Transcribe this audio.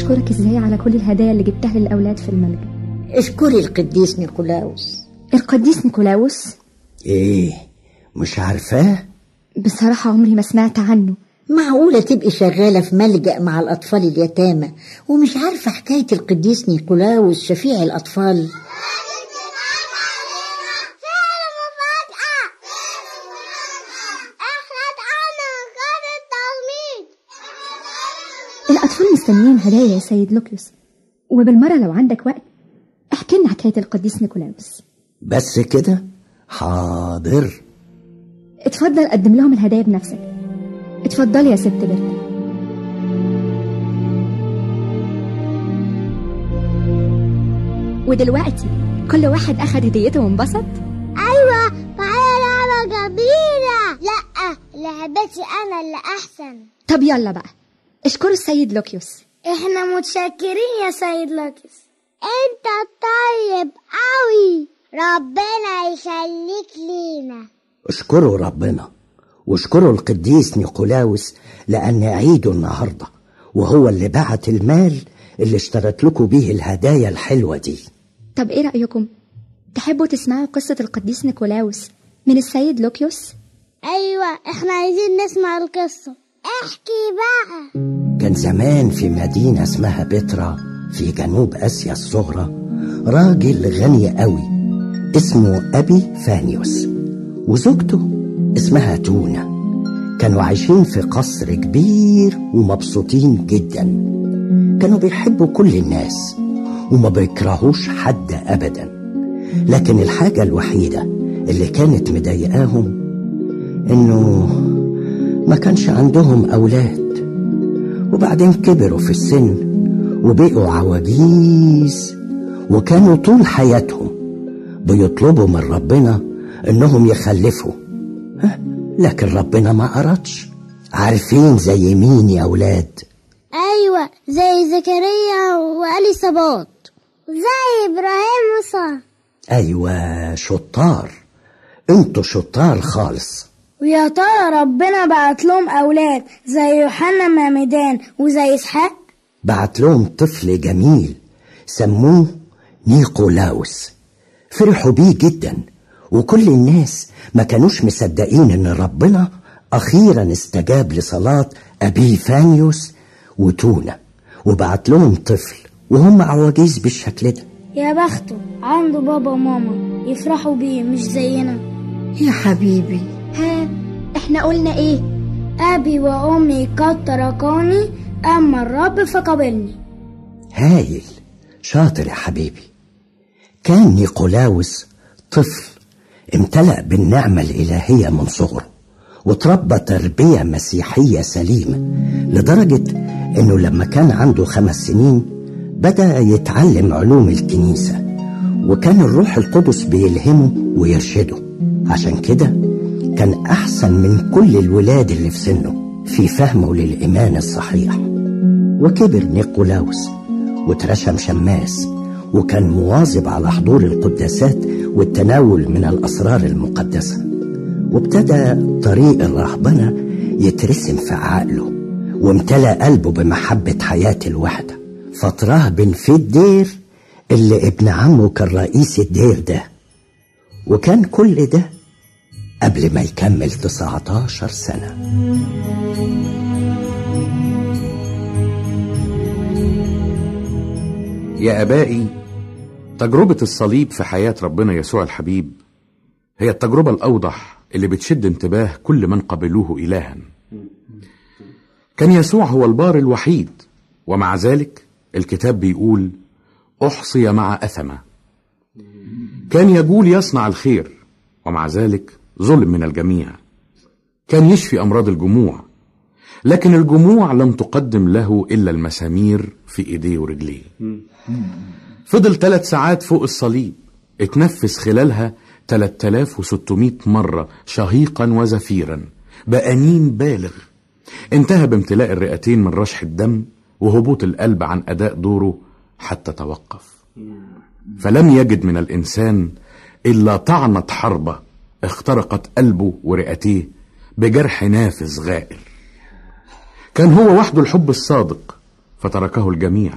أشكرك إزاي على كل الهدايا اللي جبتها للأولاد في الملجأ اشكري القديس نيقولاوس القديس نيكولاوس ايه مش عارفاه بصراحة عمري ما سمعت عنه معقولة تبقي شغالة في ملجأ مع الأطفال اليتامى ومش عارفة حكاية القديس نيقولاوس شفيع الأطفال الأطفال مستنيين هدايا يا سيد لوكيوس وبالمرة لو عندك وقت احكي لنا حكاية القديس نيكولاوس بس كده حاضر اتفضل قدم لهم الهدايا بنفسك اتفضلي يا ست برتا ودلوقتي كل واحد أخد هديته وانبسط ايوه معايا لعبه جميله لا لعبتي انا اللي احسن طب يلا بقى اشكروا السيد لوكيوس احنا متشكرين يا سيد لوكيس انت طيب قوي ربنا يخليك لينا اشكروا ربنا واشكروا القديس نيقولاوس لأن عيده النهاردة وهو اللي بعت المال اللي اشترت لكم بيه الهدايا الحلوة دي طب ايه رأيكم تحبوا تسمعوا قصة القديس نيكولاوس من السيد لوكيوس ايوه احنا عايزين نسمع القصه احكي بقى كان زمان في مدينة اسمها بترا في جنوب آسيا الصغرى راجل غني قوي اسمه أبي فانيوس وزوجته اسمها تونا كانوا عايشين في قصر كبير ومبسوطين جدا كانوا بيحبوا كل الناس وما بيكرهوش حد أبدا لكن الحاجة الوحيدة اللي كانت مضايقاهم إنه ما كانش عندهم أولاد وبعدين كبروا في السن وبقوا عواجيز وكانوا طول حياتهم بيطلبوا من ربنا إنهم يخلفوا ها؟ لكن ربنا ما أردش عارفين زي مين يا أولاد ايوه زي زكريا واليصابات زي ابراهيم موسى أيوة شطار انتوا شطار خالص ويا ترى ربنا بعت لهم اولاد زي يوحنا معمدان وزي اسحاق بعت لهم طفل جميل سموه نيقولاوس فرحوا بيه جدا وكل الناس ما كانوش مصدقين ان ربنا اخيرا استجاب لصلاة ابي فانيوس وتونا وبعت لهم طفل وهم عواجيز بالشكل ده يا بخته عنده بابا وماما يفرحوا بيه مش زينا يا حبيبي ها احنا قلنا ايه أبي وأمي قد تركوني أما الرب فقبلني هايل شاطر يا حبيبي كان نيقولاوس طفل امتلأ بالنعمة الإلهية من صغره وتربى تربية مسيحية سليمة لدرجة إنه لما كان عنده خمس سنين بدأ يتعلم علوم الكنيسة وكان الروح القدس بيلهمه ويرشده عشان كده كان أحسن من كل الولاد اللي في سنه في فهمه للإيمان الصحيح وكبر نيقولاوس واترشم شماس وكان مواظب على حضور القداسات والتناول من الأسرار المقدسة وابتدى طريق الرهبنة يترسم في عقله وامتلأ قلبه بمحبة حياة الوحدة فترهبن في الدير اللي ابن عمه كان رئيس الدير ده وكان كل ده قبل ما يكمل 19 سنة يا ابائي تجربه الصليب في حياه ربنا يسوع الحبيب هي التجربه الاوضح اللي بتشد انتباه كل من قبلوه الها كان يسوع هو البار الوحيد ومع ذلك الكتاب بيقول احصي مع اثمه كان يجول يصنع الخير ومع ذلك ظلم من الجميع كان يشفي امراض الجموع لكن الجموع لم تقدم له الا المسامير في ايديه ورجليه فضل ثلاث ساعات فوق الصليب اتنفس خلالها 3600 مرة شهيقا وزفيرا بأنين بالغ انتهى بامتلاء الرئتين من رشح الدم وهبوط القلب عن أداء دوره حتى توقف فلم يجد من الإنسان إلا طعنة حربة اخترقت قلبه ورئتيه بجرح نافذ غائر كان هو وحده الحب الصادق فتركه الجميع